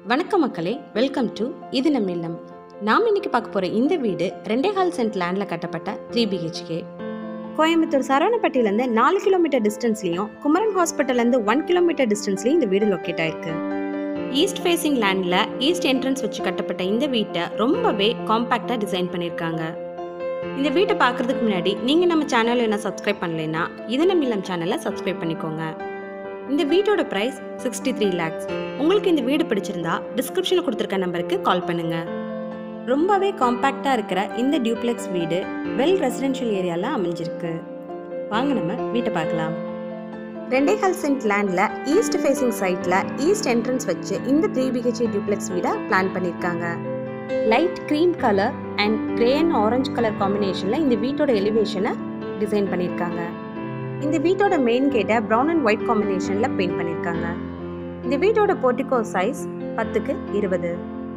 வணக்கம் மக்களே welcome to இது நம்ம இல்லம் நாம் இன்னைக்கு பார்க்க போகிற இந்த வீடு ரெண்டே கால் சென்ட் லேண்டில் கட்டப்பட்ட த்ரீ பிஹெச்கே கோயம்புத்தூர் சரவணப்பட்டியிலேருந்து நாலு கிலோமீட்டர் டிஸ்டன்ஸ்லையும் குமரன் ஹாஸ்பிட்டல்லேருந்து ஒன் கிலோமீட்டர் டிஸ்டன்ஸ்லையும் இந்த வீடு லொக்கேட் ஆயிருக்கு ஈஸ்ட் ஃபேசிங் லேண்டில் ஈஸ்ட் என்ட்ரன்ஸ் வச்சு கட்டப்பட்ட இந்த வீட்டை ரொம்பவே காம்பேக்டாக டிசைன் பண்ணியிருக்காங்க இந்த வீட்டை பார்க்குறதுக்கு முன்னாடி நீங்கள் நம்ம சேனலில் என்ன சப்ஸ்கிரைப் பண்ணலைன்னா இது நம்ம இல்லம் சேனலை சப்ஸ்கிரைப் பண்ணிக்கோங்க இந்த வீட்டோட ப்ரைஸ் சிக்ஸ்டி த்ரீ லேக்ஸ் உங்களுக்கு இந்த வீடு பிடிச்சிருந்தா டிஸ்கிரிப்ஷனில் கொடுத்துருக்க நம்பருக்கு கால் பண்ணுங்க ரொம்பவே காம்பேக்டாக இருக்கிற இந்த டியூப்ளெக்ஸ் வீடு வெல் ரெசிடென்ஷியல் ஏரியாவில் அமைஞ்சிருக்கு வாங்க நம்ம வீட்டை பார்க்கலாம் ரெண்டே கால் சென்ட் லேண்டில் ஈஸ்ட் ஃபேசிங் சைட்டில் ஈஸ்ட் என்ட்ரன்ஸ் வச்சு இந்த த்ரீ பிஹெச்ஏ டியூப்ளெக்ஸ் வீடை பிளான் பண்ணியிருக்காங்க light cream colour and grey and orange colour காம்பினேஷனில் இந்த வீட்டோட எலிவேஷனை டிசைன் பண்ணியிருக்காங்க இந்த வீட்டோட மெயின் கேட்டை ப்ரௌன் அண்ட் ஒயிட் காம்பினேஷனில் பெயிண்ட் பண்ணியிருக்காங்க இந்த வீட்டோட போர்ட்டிகோ சைஸ் பத்துக்கு இருபது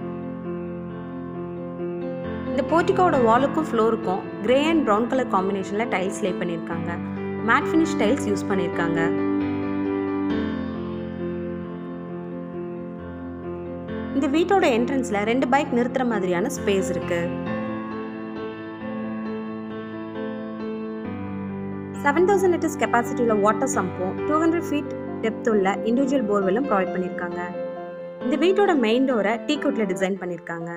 இந்த போர்ட்டிகோட வாலுக்கும் ஃப்ளோருக்கும் கிரே அண்ட் ப்ரௌன் கலர் காம்பினேஷனில் டைல்ஸ் லே பண்ணியிருக்காங்க மேட் ஃபினிஷ் டைல்ஸ் யூஸ் பண்ணியிருக்காங்க இந்த வீட்டோட என்ட்ரன்ஸில் ரெண்டு பைக் நிறுத்துற மாதிரியான ஸ்பேஸ் இருக்கு செவன் தௌசண்ட் லிட்டர்ஸ் கெப்பாசிட்டியில் வாட்டர் சம்பும் டூ ஹண்ட்ரட் ஃபீட் டெப்த் உள்ள இண்டிவிஜுவல் போர்வெல்லும் ப்ரொவைட் பண்ணியிருக்காங்க இந்த வீட்டோட மெயின் டோரை டீ குட்டில் டிசைன் பண்ணியிருக்காங்க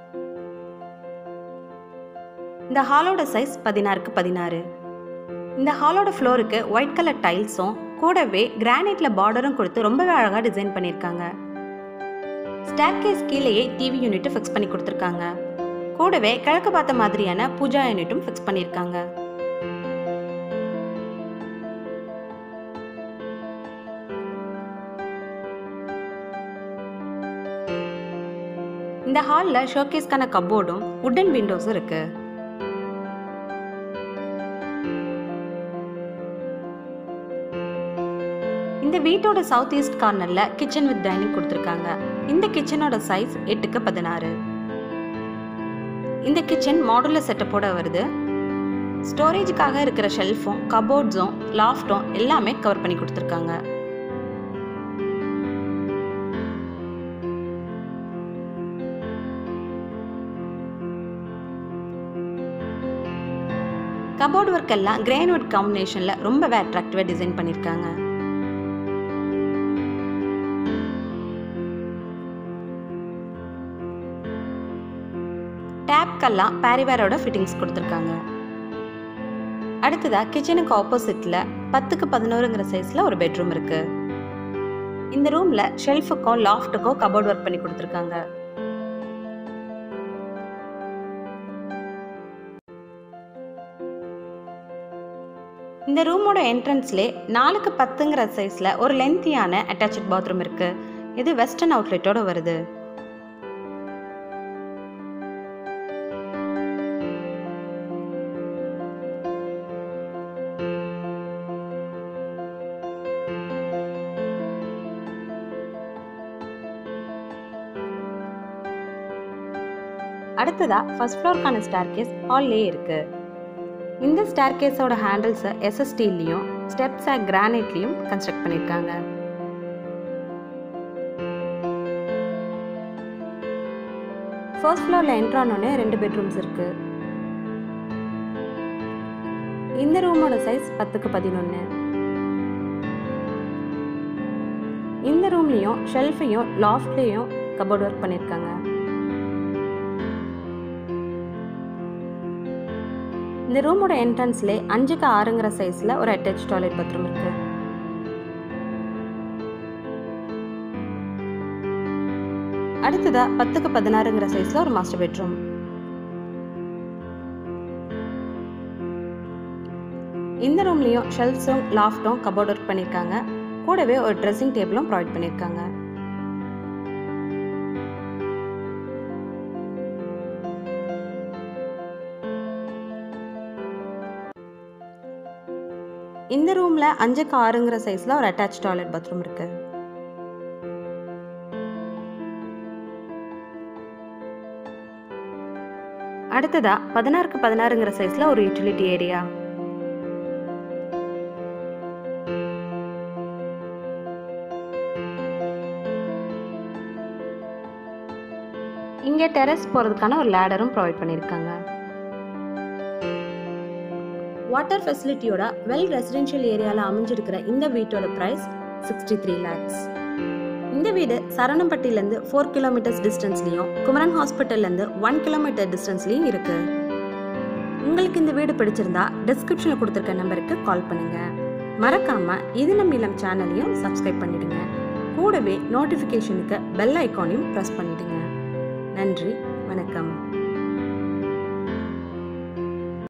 இந்த ஹாலோட சைஸ் பதினாறுக்கு பதினாறு இந்த ஹாலோட ஃப்ளோருக்கு ஒயிட் கலர் டைல்ஸும் கூடவே கிரானைட்ல பார்டரும் கொடுத்து ரொம்பவே அழகாக டிசைன் பண்ணியிருக்காங்க ஸ்டேர் கேஸ் கீழேயே டிவி யூனிட்டும் ஃபிக்ஸ் பண்ணி கொடுத்துருக்காங்க கூடவே கிழக்கு பார்த்த மாதிரியான பூஜா யூனிட்டும் ஃபிக்ஸ் பண்ணியிருக்காங்க இந்த ஹாலில் ஷோகேஸ்க்கான கப்போர்டும் உட்டன் விண்டோஸும் இருக்கு இந்த வீட்டோட சவுத் ஈஸ்ட் கார்னர்ல கிச்சன் வித் டைனிங் கொடுத்துருக்காங்க இந்த கிச்சனோட சைஸ் எட்டுக்கு பதினாறு இந்த கிச்சன் மாடுலர் செட்டப்போட வருது ஸ்டோரேஜுக்காக இருக்கிற ஷெல்ஃபும் கபோர்ட்ஸும் லாஃப்டும் எல்லாமே கவர் பண்ணி கொடுத்துருக்காங்க கபோர்ட் ஒர்க் எல்லாம் கிரேன்வுட் காம்பினேஷனில் ரொம்பவே அட்ராக்டிவாக டிசைன் பண்ணியிருக்காங்க டேப்க்கெல்லாம் பேரிவேரோட ஃபிட்டிங்ஸ் கொடுத்துருக்காங்க அடுத்ததா கிச்சனுக்கு ஆப்போசிட்ல பத்துக்கு பதினோருங்கிற சைஸ்ல ஒரு பெட்ரூம் இருக்கு இந்த ரூம்ல ஷெல்ஃபுக்கும் லாஃப்ட்டுக்கும் கபோர்ட் ஒர்க் பண்ணி கொடுத்துருக்காங்க இந்த ரூமோட என்ட்ரன்ஸ்லே நாலுக்கு பத்துங்கிற சைஸ்ல ஒரு லென்த்தியான அட்டாச்சு பாத்ரூம் இருக்கு இது வெஸ்டர்ன் அவுட்லெட்டோட வருது அடுத்ததா ஃபர்ஸ்ட் ஃப்ளோருக்கான ஸ்டார் கேஸ் ஹால்லே இருக்கு இந்த ஸ்டார் கேஸோட ஹேண்டில்ஸை எஸ்எஸ்டிலையும் ஸ்டெப்ஸை கிரானைட்லையும் கன்ஸ்ட்ரக்ட் பண்ணியிருக்காங்க ஃபர்ஸ்ட் ஃப்ளோரில் என்ட்ரு ஆனோடனே ரெண்டு பெட்ரூம்ஸ் இருக்கு இந்த ரூமோட சைஸ் பத்துக்கு பதினொன்று இந்த ரூம்லேயும் ஷெல்ஃபையும் லாஃப்ட்லேயும் கபோர்ட் ஒர்க் பண்ணியிருக்காங்க இந்த ரூமோட என்ட்ரன்ஸ்லே அஞ்சுக்கு ஆறுங்கிற சைஸில் ஒரு அட்டாச் டாய்லெட் பாத்ரூம் இருக்கு அடுத்ததா பத்துக்கு பதினாறுங்கிற சைஸ்ல ஒரு மாஸ்டர் பெட்ரூம் இந்த ரூம்லயும் ஷெல்ஃப்ஸும் லாஃப்டும் கபோர்ட் ஒர்க் பண்ணியிருக்காங்க கூடவே ஒரு ட்ரெஸ்ஸிங் டேபிளும் ப்ரொவைட் பண்ணியிருக்காங்க இந்த ரூம்ல அஞ்சுக்கு ஆறுங்கிற சைஸ்ல ஒரு அட்டாச் டாய்லெட் பாத்ரூம் இருக்கு அடுத்ததா பதினாறுக்கு பதினாறுங்கிற சைஸ்ல ஒரு யூட்டிலிட்டி ஏரியா இங்கே டெரஸ் போகிறதுக்கான ஒரு லேடரும் ப்ரொவைட் பண்ணியிருக்காங்க வாட்டர் ஃபெசிலிட்டியோட வெல் ரெசிடென்ஷியல் ஏரியாவில் அமைஞ்சிருக்கிற இந்த வீட்டோட ப்ரைஸ் சிக்ஸ்டி த்ரீ லேக்ஸ் இந்த வீடு சரணம்பட்டியிலேருந்து ஃபோர் கிலோமீட்டர்ஸ் டிஸ்டன்ஸ்லையும் குமரன் ஹாஸ்பிட்டல்லேருந்து ஒன் கிலோமீட்டர் டிஸ்டன்ஸ்லையும் இருக்கு உங்களுக்கு இந்த வீடு பிடிச்சிருந்தா டிஸ்கிரிப்ஷனில் கொடுத்துருக்க நம்பருக்கு கால் பண்ணுங்க மறக்காம இது நம்ம இளம் சேனலையும் சப்ஸ்கிரைப் பண்ணிடுங்க கூடவே நோட்டிஃபிகேஷனுக்கு பெல் ஐக்கானையும் ப்ரெஸ் பண்ணிடுங்க நன்றி வணக்கம்